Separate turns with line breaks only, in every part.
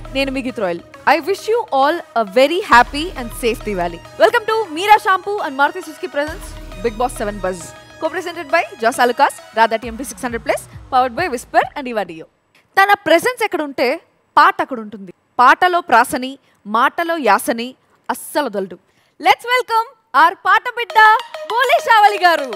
నేను మీ Geeth Royal I wish you all a very happy and safe Diwali welcome to Meera shampoo and Maruti Suzuki presents Bigg Boss seven buzz co presented by Jos Alukkas Radha TMP six hundred plus powered by Whisper and ఇవాడియో తన presence ఎక్కడ ఉంటే పాట అక్కడ ఉంటుంది పాటలో ప్రాసని మాటలో యాసని అస్సలు వదలడు లెట్స్ వెల్కమ్ ఆర్ పాట బిడ్డ బోలే షావలి గారు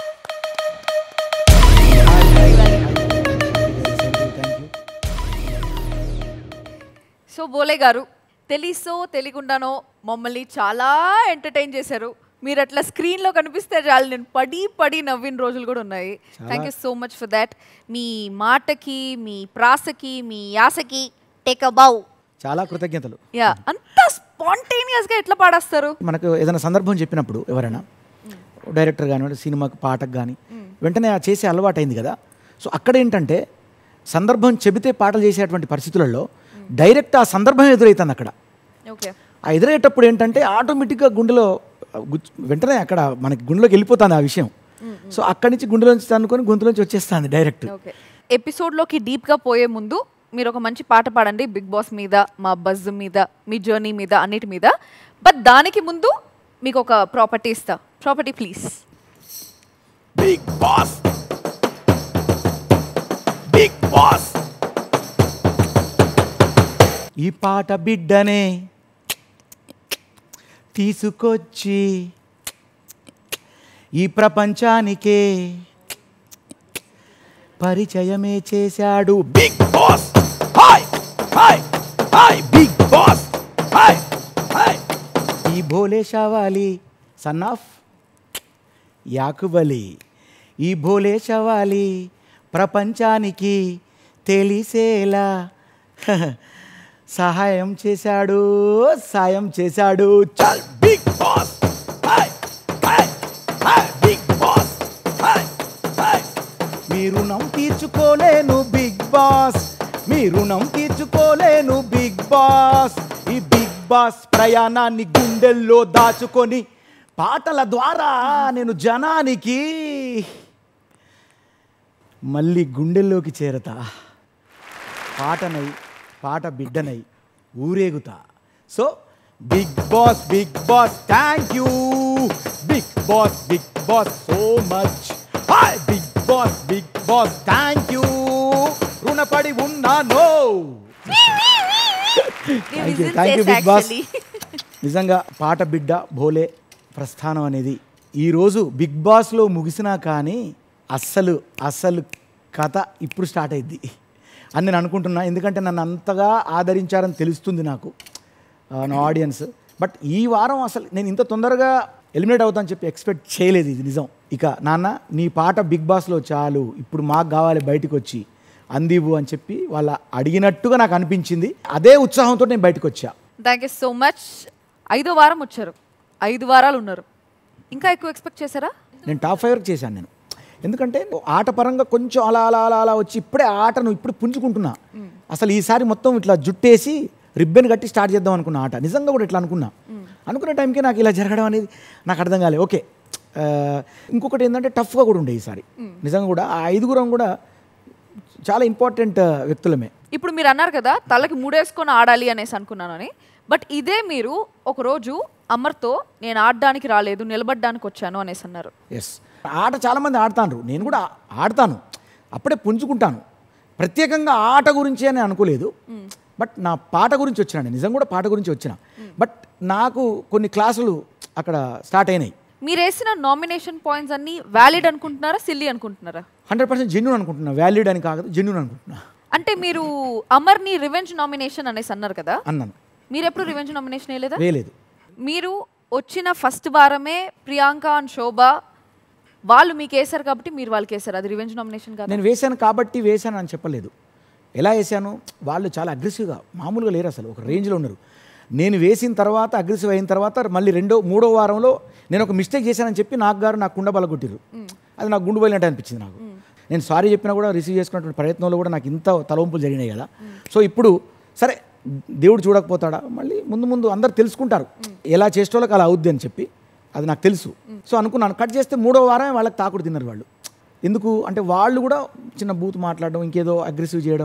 సో బోలే గారు తెలుసో తెలియకుండానో మమ్మల్ని చాలా ఎంటర్టైన్ చేశారు మీరు అట్లా స్క్రీన్లో కనిపిస్తే చాలు నేను పడి పడి నవ్విన రోజులు కూడా ఉన్నాయి thank you so much for that మీ మాటకి మీ ప్రాసకి మీ యాసకి టేక్ అ బౌ
చాలా కృతజ్ఞతలు
యా అంత స్పాంటేనియస్గా ఎట్లా పాడేస్తారు
మనకు ఏదైనా సందర్భం చెప్పినప్పుడు ఎవరైనా డైరెక్టర్ కానివ్వండి సినిమాకి పాటకు కానీ వెంటనే ఆ చేసే అలవాటు అయింది కదా సో అక్కడ ఏంటంటే సందర్భం చెబితే పాటలు చేసేటువంటి పరిస్థితులలో డైరెక్ట్ ఆ సందర్భం ఎదురవుతుంది అక్కడ
ఓకే
ఆ ఎదురయ్యేటప్పుడు ఏంటంటే ఆటోమేటిక్గా గుండెలో గుచ్- వెంటనే అక్కడ మనకి గుండెలోకి వెళ్ళిపోతుంది ఆ విషయం సో అక్కడి నుంచి గుండెలోంచి అనుకొని గొంతులోంచి వచ్చేస్తుంది డైరెక్ట్
ఓకే ఎపిసోడ్లోకి డీప్గా పోయే ముందు మీరు ఒక మంచి పాట పాడండి బిగ్ బాస్ మీద మా బజ్ మీద మీ జర్నీ మీద అన్నిటి మీద బట్ దానికి ముందు మీకు ఒక ప్రాపర్టీ ఇస్తా property please
Bigg Boss Bigg Boss ఈ పాట బిడ్డనే తీసుకొచ్చి ఈ ప్రపంచానికే పరిచయమే చేశాడు Bigg Boss hi hi hi Bigg Boss hi hi ఈ భోలే షవాలి సన్ ఆఫ్ యాకుబలి ఈ భోలే శవాలి ప్రపంచానికి తెలిసేలా సహాయం చేశాడు సాయం చేశాడు చల్ Bigg Boss hi hi hi Bigg Boss hi hi మీ రుణం తీర్చుకోలేను బిగ్ బాస్ మీ రుణం తీర్చుకోలేను బిగ్ బాస్ ఈ బిగ్ బాస్ ప్రయాణాన్ని గుండెల్లో దాచుకొని పాటల ద్వారా నేను జనానికి మళ్ళీ గుండెల్లోకి చేరతా పాటనై పాట బిడ్డనై ఊరేగుతా so Bigg Boss Bigg Boss thank you Bigg Boss Bigg Boss so much hi Bigg Boss Bigg Boss thank you రుణపడి ఉన్నాను thank you thank you Bigg Boss నిజంగా పాట బిడ్డ భోలే ప్రస్థానం అనేది ఈరోజు బిగ్ బాస్లో ముగిసినా కానీ అస్సలు అస్సలు కథ ఇప్పుడు స్టార్ట్ అయింది అని నేను అనుకుంటున్నా ఎందుకంటే నన్ను అంతగా ఆదరించారని తెలుస్తుంది నాకు ఆ, నా ఆడియన్స్ బట్ ఈ వారం అసలు నేను ఇంత తొందరగా ఎలిమినేట్ అవుతానని చెప్పి ఎక్స్పెక్ట్ చేయలేదు ఇది నిజం ఇక నాన్న నీ పాట బిగ్ బాస్లో చాలు ఇప్పుడు మాకు కావాలి బయటకు వచ్చి అందివు అని చెప్పి వాళ్ళ అడిగినట్టుగా నాకు అనిపించింది అదే ఉత్సాహంతో నేను బయటకు వచ్చా
థ్యాంక్ యూ సో మచ్ ఐదో వారం వచ్చారు ఐదు వారాలు ఉన్నారు ఇంకా ఎక్కువ ఎక్స్పెక్ట్ చేశారా
నేను టాప్ ఫైవ్ చేశాను నేను ఎందుకంటే ఆట పరంగా కొంచెం అలా అలా అలా అలా వచ్చి ఇప్పుడే ఆటను ఇప్పుడు పుంజుకుంటున్నా అసలు ఈసారి మొత్తం ఇట్లా జుట్టేసి రిబ్బన్ కట్టి స్టార్ట్ చేద్దాం అనుకున్న ఆట నిజంగా కూడా ఇట్లా అనుకున్నా అనుకునే టైంకి నాకు ఇలా జరగడం అనేది నాకు అర్థం కాలేదు ఓకే ఆ, ఇంకొకటి ఏంటంటే టఫ్గా కూడా ఉండే ఈసారి నిజంగా కూడా ఆ ఐదుగురం కూడా చాలా ఇంపార్టెంట్ వ్యక్తులమే
ఇప్పుడు మీరు అన్నారు కదా తలకి మూడేసుకొని ఆడాలి అనేసి అనుకున్నాను అని బట్ ఇదే మీరు ఒకరోజు అమర్తో నేను ఆడడానికి రాలేదు నిలబడడానికి వచ్చాను అనేసి అన్నారు
ఎస్ ఆట చాలామంది ఆడతాను నేను కూడా ఆడతాను అప్పుడే పుంజుకుంటాను ప్రత్యేకంగా ఆట గురించి అని అనుకోలేదు బట్ నా పాట గురించి వచ్చినా నేను నిజం కూడా పాట గురించి వచ్చిన బట్ నాకు కొన్ని క్లాసులు అక్కడ స్టార్ట్ అయినాయి
మీరు వేసిన నామినేషన్ పాయింట్స్ అన్ని వ్యాలిడ్ అనుకుంటున్నారా సిల్లీ అనుకుంటున్నారా
హండ్రెడ్ పర్సెంట్ జెన్యున్ అనుకుంటున్నా వ్యాలిడ్ అని కాదు జెన్యున్ అనుకుంటున్నా
అంటే మీరు అమర్ని రివెంజ్ నామినేషన్ అనేసి అన్నారు కదా
అన్నాను
మీరు ఎప్పుడు రివెంజ్ నామినేషన్ వేయలేదా
వేయలేదు
మీరు వచ్చిన ఫస్ట్ వారమే ప్రియాంక అండ్ శోభ వాళ్ళు మీకు వేశారు కాబట్టి మీరు వాళ్ళకి వేశారు అది రివెంజ్ నామినేషన్ కాదు
నేను వేశాను కాబట్టి వేశాను అని చెప్పలేదు ఎలా వేశాను వాళ్ళు చాలా అగ్రెసివ్గా మామూలుగా లేరు అసలు ఒక రేంజ్లో ఉన్నారు నేను వేసిన తర్వాత అగ్రెసివ్ అయిన తర్వాత మళ్ళీ రెండో మూడో వారంలో నేను ఒక మిస్టేక్ చేశానని చెప్పి నాకు గారు నాకు కుండ బలగొట్టిరు అది నాకు గుండు బలినట్టు అనిపించింది నాకు నేను సారీ చెప్పినా కూడా రిసీవ్ చేసుకున్నటువంటి ప్రయత్నంలో కూడా నాకు ఇంత తలవంపులు జరిగినాయి కదా సో ఇప్పుడు సరే దేవుడు చూడకపోతాడా మళ్ళీ ముందు ముందు అందరు తెలుసుకుంటారు ఎలా చేసేటోళ్ళకి అలా అవుద్ది అని చెప్పి అది నాకు తెలుసు సో అనుకున్నాను కట్ చేస్తే మూడో వారమే వాళ్ళకి తాకుడు తిన్నారు వాళ్ళు ఎందుకు అంటే వాళ్ళు కూడా చిన్న బూత్ మాట్లాడడం ఇంకేదో అగ్రెసివ్ చేయడము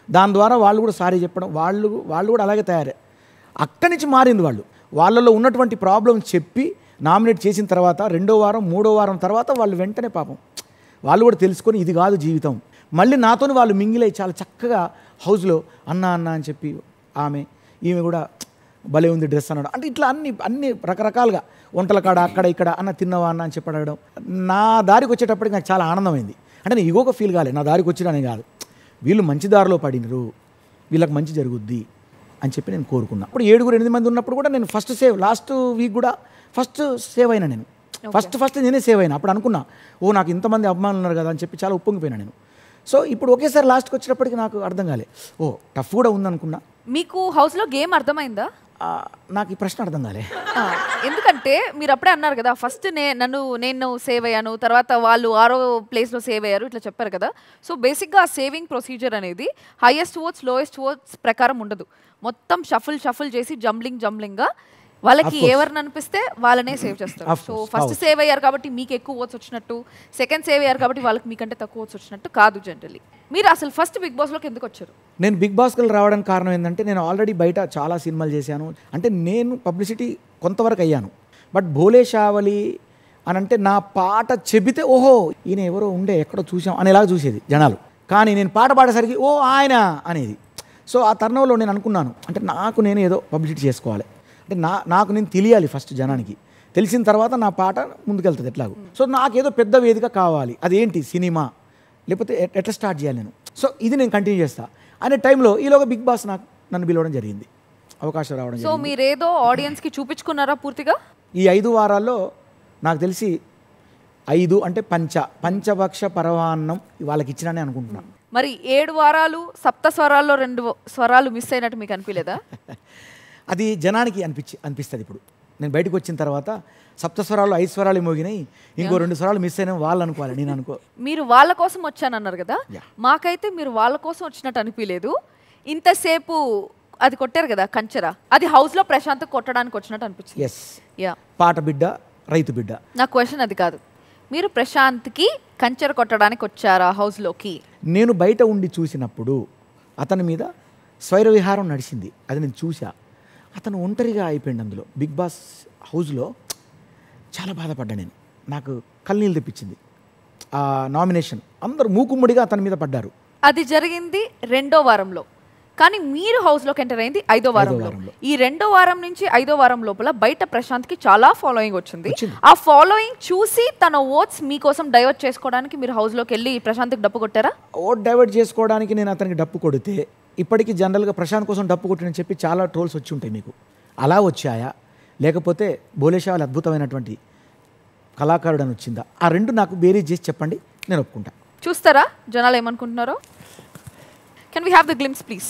దాని ద్వారా వాళ్ళు కూడా సారీ చెప్పడం వాళ్ళు వాళ్ళు కూడా అలాగే తయారే అక్కడి నుంచి మారింది వాళ్ళు వాళ్ళలో ఉన్నటువంటి ప్రాబ్లమ్ చెప్పి నామినేట్ చేసిన తర్వాత రెండో వారం మూడో వారం తర్వాత వాళ్ళు వెంటనే పాపం వాళ్ళు కూడా తెలుసుకొని ఇది కాదు జీవితం మళ్ళీ నాతోని వాళ్ళు మింగిలై చాలా చక్కగా హౌస్లో అన్న అన్న అని చెప్పి ఆమె ఈమె కూడా భలే ఉంది డ్రెస్ అన్నాడు అంటే ఇట్లా అన్ని అన్ని రకరకాలుగా వంటల కాడ అక్కడ ఇక్కడ అన్న తిన్నవా అన్న అని చెప్పి అడగడం నా దారికి వచ్చేటప్పటికి నాకు చాలా ఆనందమైంది అంటే నేను ఇగోక ఫీల్ కాలే నా దారికి వచ్చినానే కాదు వీళ్ళు మంచి దారిలో పడినరు వీళ్ళకి మంచి జరుగుద్ది అని చెప్పి నేను కోరుకున్నా ఇప్పుడు ఏడుగురు ఎనిమిది మంది ఉన్నప్పుడు కూడా నేను ఫస్ట్ సేవ్ లాస్ట్ వీక్ కూడా ఫస్ట్ సేవ్ అయినా నేను ఫస్ట్ ఫస్ట్ నేనే సేవ్ అయినా అప్పుడు అనుకున్నా ఓ నాకు ఇంతమంది అభిమానులు ఉన్నారు కదా అని చెప్పి చాలా ఉప్పొంగిపోయినా నేను సో ఇప్పుడు ఒకేసారి లాస్ట్కి వచ్చేటప్పటికి నాకు అర్థం కాలే ఓ టఫ్ కూడా ఉందనుకున్నా
మీకు హౌస్లో గేమ్ అర్థమైందా
ఆ, నాకు ఈ ప్రశ్న అర్థం కాలే
ఆ, ఎందుకంటే మీరు అప్పుడే అన్నారు కదా ఫస్ట్ నే నన్ను నేను సేవ్ అయ్యాను తర్వాత వాళ్ళు ఆరో ప్లేస్లో సేవ్ అయ్యారు ఇట్లా చెప్పారు కదా సో బేసిక్గా ఆ సేవింగ్ ప్రొసీజర్ అనేది హైయెస్ట్ ఓట్స్ లోయెస్ట్ ఓట్స్ ప్రకారం ఉండదు మొత్తం షఫుల్ షఫుల్ చేసి జంబ్లింగ్ జంబ్లింగ్గా వాళ్ళకి ఎవరిని అనిపిస్తే వాళ్ళనే సేవ్ చేస్తారు
Of
సో
course,
ఫస్ట్
అవును.
సేవ్ అయ్యారు కాబట్టి మీకు ఎక్కువ ఓట్స్ వచ్చినట్టు సెకండ్ సేవ్ అయ్యారు కాబట్టి వాళ్ళకి మీకంటే తక్కువ ఓట్స్ వచ్చినట్టు కాదు జనరల్లీ మీరు అసలు ఫస్ట్ బిగ్ బాస్లోకి ఎందుకు వచ్చారు
నేను బిగ్ బాస్కి రావడానికి కారణం ఏంటంటే నేను ఆల్రెడీ బయట చాలా సినిమాలు చేశాను అంటే నేను పబ్లిసిటీ కొంతవరకు అయ్యాను బట్ భోలే షావలి అని అంటే నా పాట చెబితే ఓహో ఈయన ఎవరో ఉండే ఎక్కడో చూసాం అనేలాగా చూసేది జనాలు కానీ నేను పాట పాడేసరికి ఓ ఆయన అనేది సో ఆ తరుణంలో నేను అనుకున్నాను అంటే నాకు నేను ఏదో పబ్లిసిటీ చేసుకోవాలి అంటే నా నాకు నేను తెలియాలి ఫస్ట్ జనానికి తెలిసిన తర్వాత నా పాట ముందుకెళ్తుంది ఎట్లాగో సో నాకేదో పెద్ద వేదిక కావాలి అదేంటి సినిమా లేకపోతే ఎట్- ఎట్లా స్టార్ట్ చేయాలి నేను సో ఇది నేను కంటిన్యూ చేస్తా అనే టైంలో ఈలోగా బిగ్ బాస్ నాకు నన్ను పిలవడం జరిగింది అవకాశం రావడం
సో
జరిగింది
మీరేదో ఆడియన్స్కి చూపించుకున్నారా పూర్తిగా
ఈ ఐదు వారాల్లో నాకు తెలిసి ఐదు అంటే పంచ పంచభక్ష పరవాన్నం వాళ్ళకి ఇచ్చినని అనుకుంటున్నాను
మరి ఏడు వారాలు సప్త స్వరాల్లో రెండు స్వరాలు మిస్ అయినట్టు మీకు అనిపించలేదా
అది జనానికి అనిపించి అనిపిస్తుంది ఇప్పుడు నేను బయటకు వచ్చిన తర్వాత సప్త స్వరాలు ఐదు స్వరాలు మోగినాయి ఇంకో రెండు స్వరాలు మిస్ అయినా వాళ్ళు అనుకోవాలి నేను అనుకో
మీరు వాళ్ళ కోసం వచ్చానన్నారు కదా
Yeah.
మాకైతే మీరు వాళ్ళ కోసం వచ్చినట్టు అనిపించలేదు ఇంతసేపు అది కొట్టారు కదా కంచెర అది హౌస్ లో ప్రశాంత్ కొట్టడానికి వచ్చినట్టు అనిపించింది
ఎస్
యా
పాట బిడ్డ రైతు బిడ్డ
నా క్వశ్చన్ అది కాదు మీరు ప్రశాంత్కి కంచెర కొట్టడానికి వచ్చారా house లోకి
నేను బయట ఉండి చూసినప్పుడు అతని మీద స్వైర విహారం నడిచింది అది నేను చూసా అతను ఒంటరిగా అయిపోయింది అందులో బిగ్ బాస్ హౌస్లో చాలా బాధపడ్డా నేను నాకు కన్నీళ్ళు తెప్పించింది ఆ నామినేషన్ అందరూ మూకుమ్మడిగా అతని మీద పడ్డారు
అది జరిగింది రెండో వారంలో కానీ మీరు house లోకి ఎంటర్ అయింది ఐదో వారంలో
వారంలో.
ఈ రెండో వారం నుంచి ఐదో వారం లోపల బయట ప్రశాంత్కి చాలా ఫాలోయింగ్ వచ్చింది
వచ్చింది.
ఆ ఫాలోయింగ్ చూసి తన ఓట్స్ మీకోసం డైవర్ట్ చేసుకోవడానికి మీరు house లోకి వెళ్ళి ప్రశాంత్కి డప్పు కొట్టారా
ఓట్ డైవర్ట్ చేసుకోవడానికి నేను అతనికి డప్పు కొడితే ఇప్పటికీ జనరల్గా ప్రశాంత్ కోసం డప్పు కొట్టినని చెప్పి చాలా ట్రోల్స్ వచ్చి ఉంటాయి మీకు అలా వచ్చాయా లేకపోతే బోలేషా అద్భుతమైనటువంటి కళాకారుడు అని వచ్చిందా ఆ రెండు నాకు బేరీజ్ చేసి చెప్పండి నేను ఒప్పుకుంటా
చూస్తారా జనాలు ఏమనుకుంటున్నారో can we have the glimpse please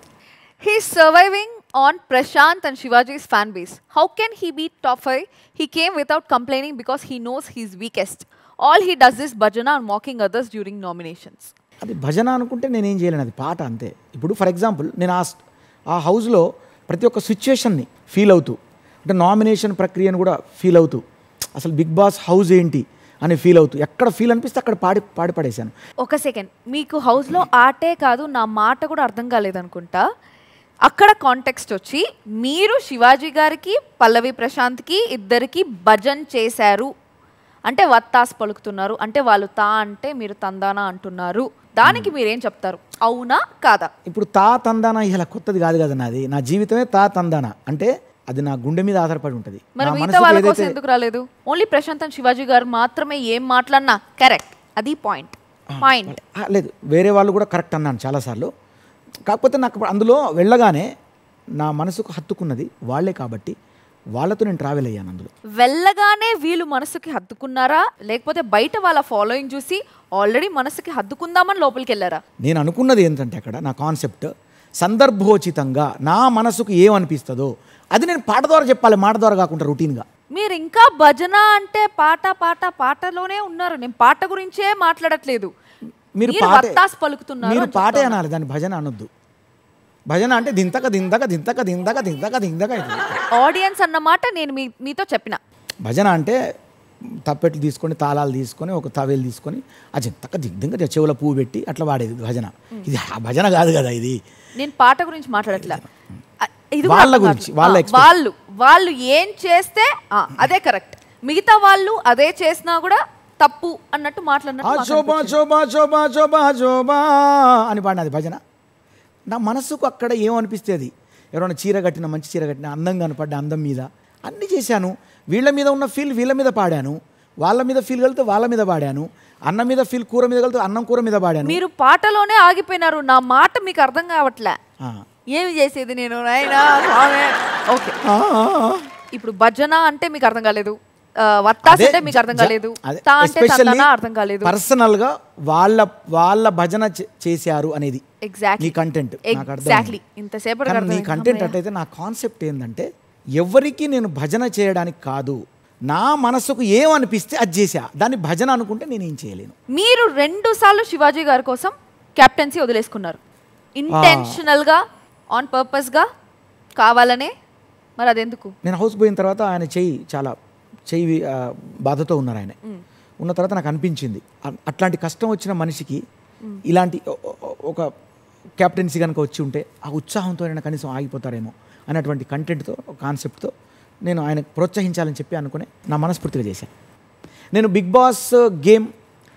he surviving on Prashanth and Shivaji's fan base how can he be top five he came without complaining because he knows he's weakest all he does this bhajana and mocking others during nominations
అది భజన అనుకుంటే నేనేం చేయలేను అది పాట అంతే ఇప్పుడు for example నేను ఆ స్- ఆ హౌస్లో ప్రతి ఒక్క సిచ్యుయేషన్ని ఫీల్ అవుతూ అంటే నామినేషన్ ప్రక్రియను కూడా ఫీల్ అవుతూ అసలు బిగ్ బాస్ హౌస్ ఏంటి అని ఫీల్ అవుతూ ఎక్కడ ఫీల్ అనిపిస్తే అక్కడ పాడి పాడి పడేశాను
ఒక సెకండ్ మీకు హౌస్లో ఆటే కాదు నా మాట కూడా అర్థం కాలేదనుకుంటా అక్కడ కాంటెక్స్ట్ వచ్చి మీరు శివాజీ గారికి పల్లవి ప్రశాంత్కి ఇద్దరికి భజన్ చేశారు అంటే వత్తాస్ పలుకుతున్నారు అంటే వాళ్ళు తా అంటే మీరు తందానా అంటున్నారు దానికి మీరేం చెప్తారు అవునా కాదా
ఇప్పుడు తా తందాన ఇలా కొత్తది కాదు కదా నాది నా జీవితమే తా తందాన అంటే అది నా గుండె మీద ఆధారపడి ఉంటుంది
మరి
నా
మిగతా
మనసుకు
వాళ్ళ కోసం
ఏదైతే
ఎందుకు రాలేదు ఓన్లీ ప్రశాంత్ అండ్ శివాజీ గారు మాత్రమే ఏం మాట్లాడినా కరెక్ట్ అది పాయింట్ పాయింట్
ఆ, లేదు వేరే వాళ్ళు కూడా కరెక్ట్ అన్నాను చాలాసార్లు కాకపోతే నాకు అందులో వెళ్ళగానే నా మనసుకు హత్తుకున్నది వాళ్ళే కాబట్టి వాళ్ళతో నేను ట్రావెల్ అయ్యాను అందులో
వెళ్ళగానే వీళ్ళు మనసుకి హత్తుకున్నారా లేకపోతే బయట వాళ్ళ ఫాలోయింగ్ చూసి ఆల్రెడీ మనసుకి హత్తుకుందామని లోపలికి వెళ్ళారా
నేను అనుకున్నది ఏంటంటే అక్కడ నా కాన్సెప్ట్ సందర్భోచితంగా నా మనసుకు ఏమనిపిస్తుందో అది నేను పాట ద్వారా చెప్పాలి మాట ద్వారా కాకుండా రొటీన్గా
మీరు ఇంకా భజన అంటే పాట పాట పాటలోనే ఉన్నారు నేను పాట గురించే మాట్లాడట్లేదు
మీరు
మీరు
పాటే
వత్తాస్ పలుకుతున్నారు
మీరు
అని
పాటే అనాలి దాన్ని భజన అనొద్దు భజన అంటే దింతక దింతక దింతక దింతక దింతక దింతక అవుతుంది
ఆడియన్స్ అన్నమాట నేను మీ మీతో చెప్పిన
భజన అంటే తప్పెట్లు తీసుకొని తాళాలు తీసుకొని ఒక తవేలు తీసుకొని అది తక్క దిగ్దంగా చెవుల పువ్వు పెట్టి అట్లా వాడేది భజన ఇది ఆ భజన కాదు కదా ఇది
నేను పాట గురించి మాట్లాడట్లా అ- ఇది కూడా
వాళ్ళ
అర్థం
గురించి,
కావట్లేదు.
వాళ్ళ
ఆ,
expect-
వాళ్ళు వాళ్ళు ఏం చేస్తే ఆ, అదే కరెక్ట్ మిగతా వాళ్ళు అదే చేసినా కూడా తప్పు అన్నట్టు మాట్లాడినట్టు మాకు
శోభా
అనిపించింది.
శోభా శోభా శోభా శోభా అని పాడినది భజన నా మనసుకు అక్కడ ఏమనిపిస్తుంది ఎవరైనా చీర కట్టిన మంచి చీర కట్టిన అందంగా కనపడ్డ అందం మీద అన్నీ చేశాను వీళ్ళ మీద ఉన్న ఫీల్ వీళ్ళ మీద పాడాను వాళ్ళ మీద ఫీల్ కలిగితే వాళ్ళ మీద పాడాను అన్నం మీద ఫీల్ కూర మీద కలిగితే అన్నం కూర మీద పాడాను
మీరు పాటలోనే ఆగిపోయినారు నా మాట మీకు అర్థం కావట్లే
ఆ.
ఏమి చేసేది నేను నాయనా స్వామి ఓకే
ఆ, ఆ, ఆ.
ఇప్పుడు భజన అంటే మీకు అర్థం కాలేదు ఆ, వత్తాస్ అంటే మీకు అర్థం కాలేదు తా అంటే తందన అర్థం కాలేదు
పర్సనల్ గా వాళ్ళ వాళ్ళ భజన చే- చేశారు అనేది
ఎగ్జాక్ట్లీ
నీ కంటెంట్ నాకు అర్థం
ఎగ్జాక్ట్లీ ఇంతసేపటి
కానీ నీ కంటెంట్ అట్లయితే నా కాన్సెప్ట్ ఏంటంటే ఎవరికి నేను భజన చేయడానికి కాదు నా మనసుకు ఏమనిపిస్తే అది చేసా దాన్ని భజన అనుకుంటే నేను ఏం చేయలేను
మీరు రెండు సార్లు శివాజీ గారి కోసం కెప్టెన్సీ వదిలేసుకున్నారు ఇంటెన్షనల్ గా ఆన్ పర్పస్ గా కావాలనే మరి అదెందుకు
నేను హౌస్ పోయిన తర్వాత ఆయన చెయ్యి చాలా చెయ్యి ఆ, బాధతో ఉన్నారు ఆయన ఉన్న తర్వాత నాకు అనిపించింది అ- అట్లాంటి కష్టం వచ్చిన మనిషికి ఇలాంటి ఒ- ఒ- ఒక కెప్టెన్సీ కనుక వచ్చి ఉంటే ఆ ఉత్సాహంతో ఆయన కనీసం ఆగిపోతారేమో అనేటువంటి కంటెంట్తో కాన్సెప్ట్తో నేను ఆయన ప్రోత్సహించాలని చెప్పి అనుకుని నా మనస్ఫూర్తిగా చేశాను నేను బిగ్ బాస్ గేమ్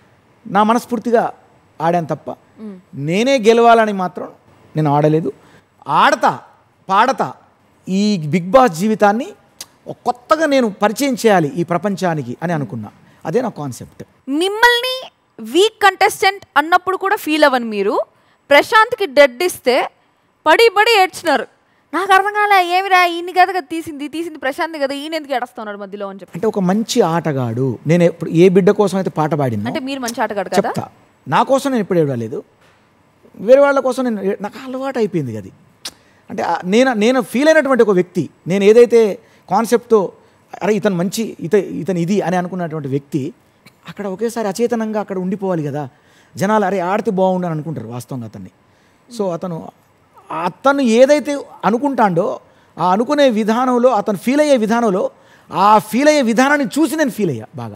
నా మనస్ఫూర్తిగా ఆడాను తప్ప నేనే గెలవాలని మాత్రం నేను ఆడలేదు ఆడతా పాడతా ఈ బిగ్ బాస్ జీవితాన్ని ఒక కొత్తగా నేను పరిచయం చేయాలి ఈ ప్రపంచానికి అని అనుకున్నా అదే నా కాన్సెప్ట్
మిమ్మల్ని వీక్ కంటెస్టెంట్ అన్నప్పుడు కూడా ఫీల్ అవ్వని మీరు ప్రశాంత్కి డెడ్ ఇస్తే పడి పడి ఏడ్చినారు నాకు అర్థం కాలే ఏమిరా ఈయన కదా కదా తీసింది తీసింది ప్రశాంత్ కదా ఈయన ఎందుకు ఏడుస్తున్నాడు మధ్యలో అని చెప్పి
అంటే ఒక మంచి ఆటగాడు నేను ఎప్పుడు ఏ బిడ్డ కోసం అయితే పాట పాడినా
అంటే మీరు మంచి ఆటగాడు కదా
చెప్తా నా కోసం నేను ఎప్పుడు ఏడవలేదు వేరే వాళ్ళ కోసం నేను ఏ- నాకు అలవాటు అయిపోయింది అది అంటే ఆ- నేను నేను ఫీల్ అయినటువంటి ఒక వ్యక్తి నేను ఏదైతే కాన్సెప్ట్తో అరే ఇతను మంచి ఇత ఇతను ఇది అని అనుకున్నటువంటి వ్యక్తి అక్కడ ఒకేసారి అచేతనంగా అక్కడ ఉండిపోవాలి కదా జనాలు అరే ఆడితే బాగుండు అని అనుకుంటారు వాస్తవంగా అతన్ని సో అతను అతను ఏదైతే అనుకుంటాడో ఆ అనుకునే విధానంలో అతను ఫీల్ అయ్యే విధానంలో ఆ ఫీల్ అయ్యే విధానాన్ని చూసి నేను ఫీల్ అయ్యా బాగా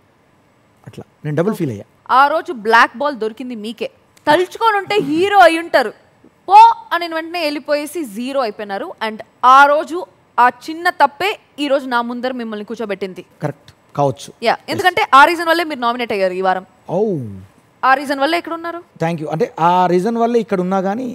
అట్లా నేను డబుల్ ఫీల్ అయ్యా
ఆ రోజు బ్లాక్ బాల్ దొరికింది మీకే తలుచుకొని ఉంటే హీరో అయి ఉంటారు పో అని వెంటనే వెళ్ళిపోయేసి జీరో అయిపోయినారు అండ్ ఆ రోజు ఆ చిన్న తప్పే ఈ రోజు నా ముందర మిమ్మల్ని కూర్చోబెట్టింది
కరెక్ట్ కావచ్చు
యా ఎందుకంటే ఆ రీజన్ వల్లే మీరు నామినేట్ అయ్యారు ఈ వారం
ఓ
ఆ రీజన్ వల్ల ఎక్కడ ఉన్నారు
థ్యాంక్ యూ అంటే ఆ రీజన్ వల్ల ఇక్కడ ఉన్నా కానీ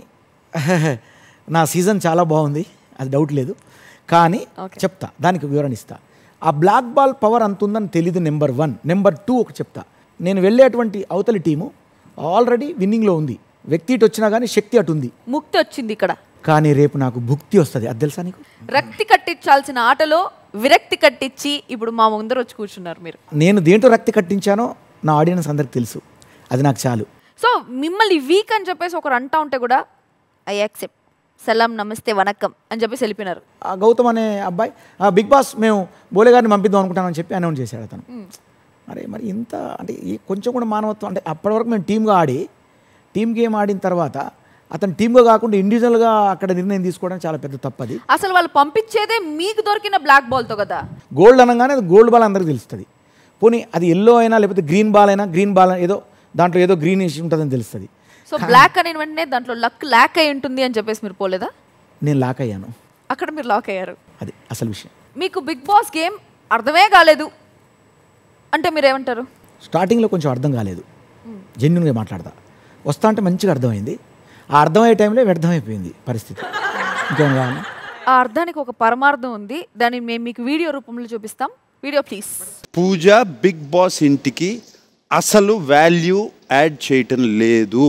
నా సీజన్ చాలా బాగుంది అది డౌట్ లేదు కానీ
Okay.
చెప్తా దానికి వివరణ ఇస్తా ఆ బ్లాక్ బాల్ పవర్ అంత ఉందని తెలీదు నెంబర్ వన్ నెంబర్ టూ ఒక చెప్తా నేను వెళ్ళేటువంటి అవతలి టీము ఆల్రెడీ విన్నింగ్లో ఉంది వ్యక్తి ఇటు వచ్చినా కానీ శక్తి అటు ఉంది
ముక్తి వచ్చింది ఇక్కడ
కానీ రేపు నాకు భుక్తి వస్తుంది అది తెలుసా నీకు
రక్తి కట్టించాల్సిన ఆటలో విరక్తి కట్టించి ఇప్పుడు మా ముందర వచ్చి కూర్చున్నారు మీరు
నేను దేంట్లో రక్తి కట్టించానో నా ఆడియన్స్ అందరికి తెలుసు అది నాకు చాలు
సో మిమ్మల్ని వీక్ అని చెప్పేసి ఒకరు అంటా ఉంటే కూడా ఐ యాక్సెప్ట్ సలాం నమస్తే వనక్కం అని చెప్పేసి వెళ్ళిపోయినారు
ఆ గౌతమ్ అనే అబ్బాయి ఆ బిగ్ బాస్ మేము బోలే గారిని పంపిద్దాం అనుకుంటానని చెప్పి అనౌన్స్ చేశాడు అతను అరే మరి ఇంత అంటే ఈ కొంచెం కూడా మానవత్వం అంటే అప్పటి వరకు మేము టీమ్గా ఆడి టీమ్ గేమ్ ఆడిన తర్వాత అతను టీమ్గా కాకుండా ఇండివిజువల్గా అక్కడ నిర్ణయం తీసుకోవడం చాలా పెద్ద తప్పది
అసలు వాళ్ళు పంపించేదే మీకు దొరికిన బ్లాక్ బాల్తో కదా
గోల్డ్ అనగానే అది గోల్డ్ బాల్ అందరికీ తెలుస్తుంది పోనీ అది ఎల్లో అయినా లేకపోతే గ్రీన్ బాల్ అయినా గ్రీన్ బాల్ ఏదో దాంట్లో ఏదో గ్రీన్ ఉంటుందని తెలుస్తుంది
సో బ్లాక్ అని వెంటనే దాంట్లో లక్ ల్యాక్ అయి ఉంటుంది అని చెప్పేసి మీరు పోలేదా
నేను లాక్ అయ్యాను
అక్కడ మీరు లాక్ అయ్యారు
అది అసలు విషయం
మీకు బిగ్ బాస్ గేమ్ అర్థమే కాలేదు అంటే మీరు ఏమంటారు
స్టార్టింగ్లో కొంచెం అర్థం కాలేదు జెన్యున్గా మాట్లాడతా వస్తా అంటే మంచిగా అర్థమైంది ఆ అర్థమయ్యే టైంలో వ్యర్థమైపోయింది పరిస్థితి ఇంకేం కావాలి
ఆ అర్థానికి ఒక పరమార్థం ఉంది దాన్ని మేము మీకు వీడియో రూపంలో చూపిస్తాం video please
Pooja Bigg Boss ఇంటికి అసలు వాల్యూ యాడ్ చేయటం లేదు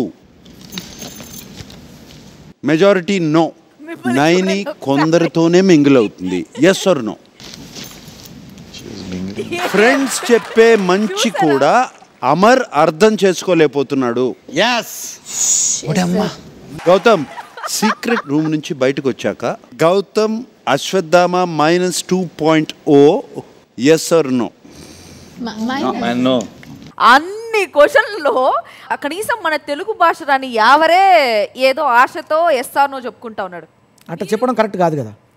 మెజారిటీ నో నైని కొందరితోనే మింగిల్ అవుతుంది ఎస్ ఆర్ నో ఫ్రెండ్స్ చెప్పే మంచి కూడా అమర్ అర్థం చేసుకోలేకపోతున్నాడు
ఎస్
గౌతమ్ సీక్రెట్ రూమ్ నుంచి బయటకు వచ్చాక Gautham Ashwatthama minus two point O yes or no
no
అన్ని క్వశ్చన్లో కనీసం మన తెలుగు భాష రాని యావరే ఏదో ఆశతో ఎస్ఆర్నో చెప్పుకుంటా ఉన్నాడు
అట్లా చెప్పడం కరెక్ట్ కాదు కదా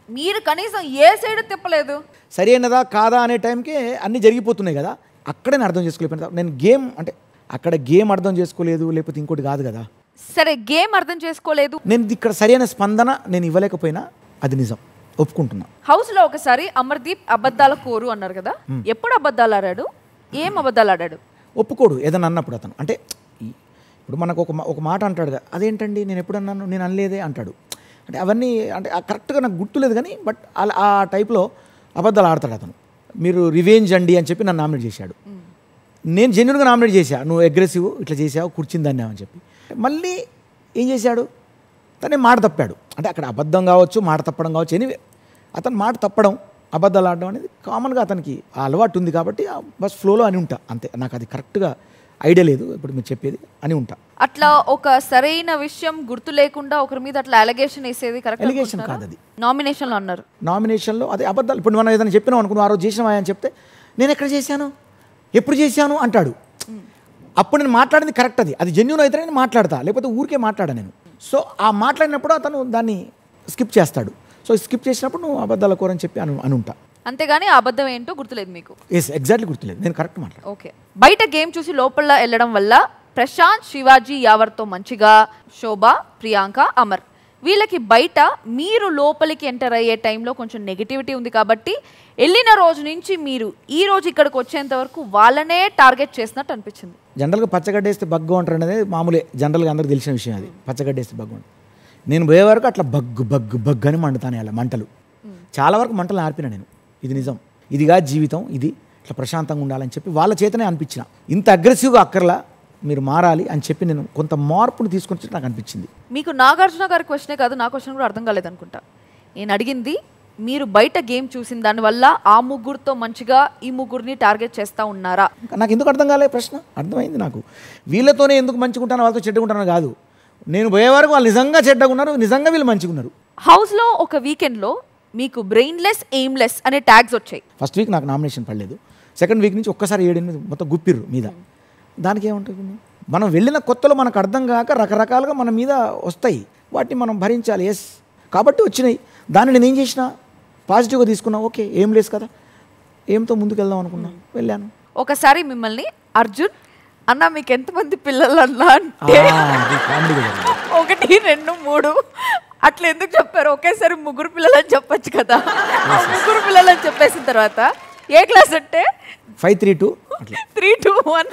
మీరు కనీసం ఏ సైడ్ తిప్పలేదు
సరి అయినదా కాదా అనే టైంకే అన్నీ జరిగిపోతున్నాయి కదా అక్కడే నేను అర్థం చేసుకోలేకపోయినా నేను గేమ్ అంటే అక్కడ గేమ్ అర్థం చేసుకోలేదు లేకపోతే ఇంకోటి కాదు కదా
సరే గేమ్ అర్థం చేసుకోలేదు
నేను ఇక్కడ సరైన స్పందన నేను ఇవ్వలేకపోయినా అది నిజం ఒప్పుకుంటున్నా
హౌస్ లో ఒకసారి అమర్దీప్ అబద్ధాల కోరు అన్నారు కదా ఎప్పుడు అబద్ధాలు ఆడాడు ఏం అబద్ధాలు ఆడాడు
ఒప్పుకోడు ఏదన్నా అన్నప్పుడు అతను అంటే ఈ- ఇప్పుడు మనకు ఒక మా- ఒక మాట అంటాడు కదా అదేంటండి నేను ఎప్పుడు అన్నాను నేను అనలేదే అంటాడు అంటే అవన్నీ అంటే ఆ కరెక్ట్గా నాకు గుర్తులేదు కానీ బట్ అలా ఆ టైప్లో అబద్ధాలు ఆడతాడు అతను మీరు రివెంజ్ అండి అని చెప్పి నన్ను నామినేట్ చేశాడు నేను జెన్యున్గా నామినేట్ చేశా నువ్వు అగ్రెసివ్ ఇట్లా చేసావు కూర్చుందాన్ని అని చెప్పి మళ్ళీ ఏం చేశాడు తనే మాట తప్పాడు అంటే అక్కడ అబద్ధం కావచ్చు మాట తప్పడం కావచ్చు ఎనివే అతను మాట తప్పడం అబద్ధాలు ఆడడం అనేది కామన్గా అతనికి ఆ అలవాటు ఉంది కాబట్టి ఆ బస్ ఫ్లోలో అని ఉంటా అంతే నాకు అది కరెక్ట్గా ఐడియా లేదు ఇప్పుడు మీరు చెప్పేది అని ఉంటా
అట్లా ఒక సరైన విషయం గుర్తు లేకుండా ఒకరి మీద అట్లా అలిగేషన్ వేసేది
Allegation
కరెక్ట్
కాదు అది.
నామినేషన్ లో అన్నారు
నామినేషన్లో అదే అబద్ధాలు ఇప్పుడు మనం ఏదైనా చెప్పినాం అనుకున్నాం ఆ రోజు చేసినావా అని చెప్తే నేను ఎక్కడ చేశాను ఎప్పుడు చేశాను అంటాడు అప్పుడు నేను మాట్లాడింది కరెక్ట్ అది అది జెన్యున్ అయితే నేను మాట్లాడతా లేకపోతే ఊరికే మాట్లాడా నేను సో ఆ మాట్లాడినప్పుడు అతను దాన్ని స్కిప్ చేస్తాడు సో స్కిప్ చేసినప్పుడు నువ్వు అబద్ధాల కూరని చెప్పి అను అని ఉంటా
అంతేగాని ఆ అబద్ధం ఏంటో గుర్తులేదు మీకు
ఎస్ ఎగ్జాక్ట్లీ గుర్తులేదు నేను కరెక్ట్ మాట్లాడు
ఓకే బయట గేమ్ చూసి లోపల వెళ్ళడం వల్ల ప్రశాంత్ శివాజీ యావర్తో మంచిగా శోభ ప్రియాంక అమర్ వీళ్ళకి బయట మీరు లోపలికి ఎంటర్ అయ్యే టైంలో కొంచెం నెగిటివిటీ ఉంది కాబట్టి వెళ్ళిన రోజు నుంచి మీరు ఈ రోజు ఇక్కడికి వచ్చేంత వరకు వాళ్ళనే టార్గెట్ చేసినట్టు అనిపించింది
జనరల్గా పచ్చగడ్డేస్తే బగ్గు అంటారు అనేది మామూలే జనరల్గా అందరికి తెలిసిన విషయం అది పచ్చగడ్డేస్తే బగ్గు అంటారు నేను పోయే వరకు అట్లా బగ్గు బగ్గు బగ్గు అని మండుతాను అలా మంటలు చాలా వరకు మంటలు ఆర్పిన నేను ఇది నిజం ఇదిగా జీవితం ఇది ఇట్లా ప్రశాంతంగా ఉండాలని చెప్పి వాళ్ళ చేతనే అనిపించిన ఇంత అగ్రెసివ్గా అక్కర్లా మీరు మారాలి అని చెప్పి నేను కొంత మార్పుని తీసుకొచ్చి నాకు అనిపించింది
మీకు నాగార్జున గారి క్వశ్చనే కాదు నా క్వశ్చన్ కూడా అర్థం కాలేదనుకుంటా నేను అడిగింది మీరు బయట గేమ్ చూసిన దానివల్ల ఆ ముగ్గురితో మంచిగా ఈ ముగ్గురిని టార్గెట్ చేస్తా ఉన్నారా
ఇంకా నాకు ఎందుకు అర్థం కాలే ప్రశ్న అర్థమైంది నాకు వీళ్ళతోనే ఎందుకు మంచిగుంటాను వాళ్ళతో చెడ్డగుంటాను కాదు నేను పోయే వరకు వాళ్ళు నిజంగా చెడ్డగా ఉన్నారు నిజంగా వీళ్ళు మంచిగా ఉన్నారు
హౌస్లో ఒక వీకెండ్లో మీకు బ్రెయిన్లెస్ ఎయిమ్లెస్ అనే ట్యాగ్స్ వచ్చాయి
ఫస్ట్ వీక్ నాకు నామినేషన్ పడలేదు సెకండ్ వీక్ నుంచి ఒక్కసారి ఏడెనిమిది మొత్తం గుప్పిర్రు మీద దానికి ఏముంటుంది మనం వెళ్ళిన కొత్తలో మనకు అర్థం కాక రకరకాలుగా మన మీద వస్తాయి వాటిని మనం భరించాలి ఎస్ కాబట్టి వచ్చినాయి దాన్ని నేను ఏం చేసిన పాజిటివ్గా తీసుకున్నా ఓకే ఏం లేదు కదా ఏంతో ముందుకు వెళ్దాం అనుకున్నా వెళ్ళాను
ఒకసారి మిమ్మల్ని అర్జున్ అన్న మీకు ఎంతమంది పిల్లలు అన్నా అంటే
ఆ, అది కామెడీగా జరిగింది.
ఒకటి రెండు మూడు అట్లా ఎందుకు చెప్పారు ఒకేసారి ముగ్గురు పిల్లలు అని చెప్పొచ్చు కదా ఆ ముగ్గురు పిల్లలు అని చెప్పేసిన తర్వాత ఏ క్లాస్ అంటే
ఫైవ్ త్రీ టూ అట్లా
త్రీ టూ వన్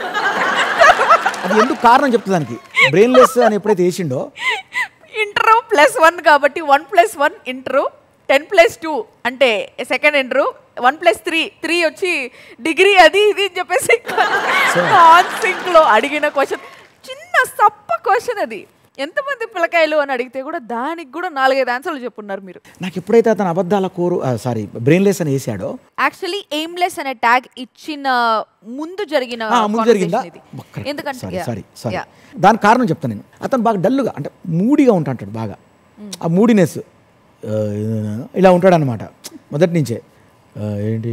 అది ఎందుకు కారణం చెప్తుంది దానికి బ్రెయిన్లెస్ అని ఎప్పుడైతే వేసిండో
ఇంటరు ప్లస్ వన్ కాబట్టి one plus one inter ten plus two అంటే second inter one plus three three వచ్చి డిగ్రీ అది ఇది అని చెప్పేసి నాన్ సింక్ లో అడిగిన క్వశ్చన్ చిన్న సప్ప క్వశ్చన్ అది ఎంతమంది పిల్లకాయలు అని అడిగితే కూడా దానికి కూడా నాలుగైదు ఆన్సర్లు చెప్పున్నారు మీరు
నాకు ఎప్పుడైతే అతను అబద్ధాల కోరు సారీ బ్రెయిన్లెస్ అని వేసాడో
యాక్చువల్లీ ఎయిమ్లెస్ అనే ట్యాగ్ ఇచ్చిన ముందు జరిగిన
ఆ, ముందు జరిగిందా
conversation ఇది. ఎందుకంటే
sorry
yeah,
sorry sorry
yeah.
దాని కారణం చెప్తాను నేను అతను బాగా డల్లుగా అంటే మూడీగా ఉంటాడు బాగా ఆ మూడినెస్ ఇలా ఉంటాడు అనమాట మొదటి నుంచే ఆ, ఏంటి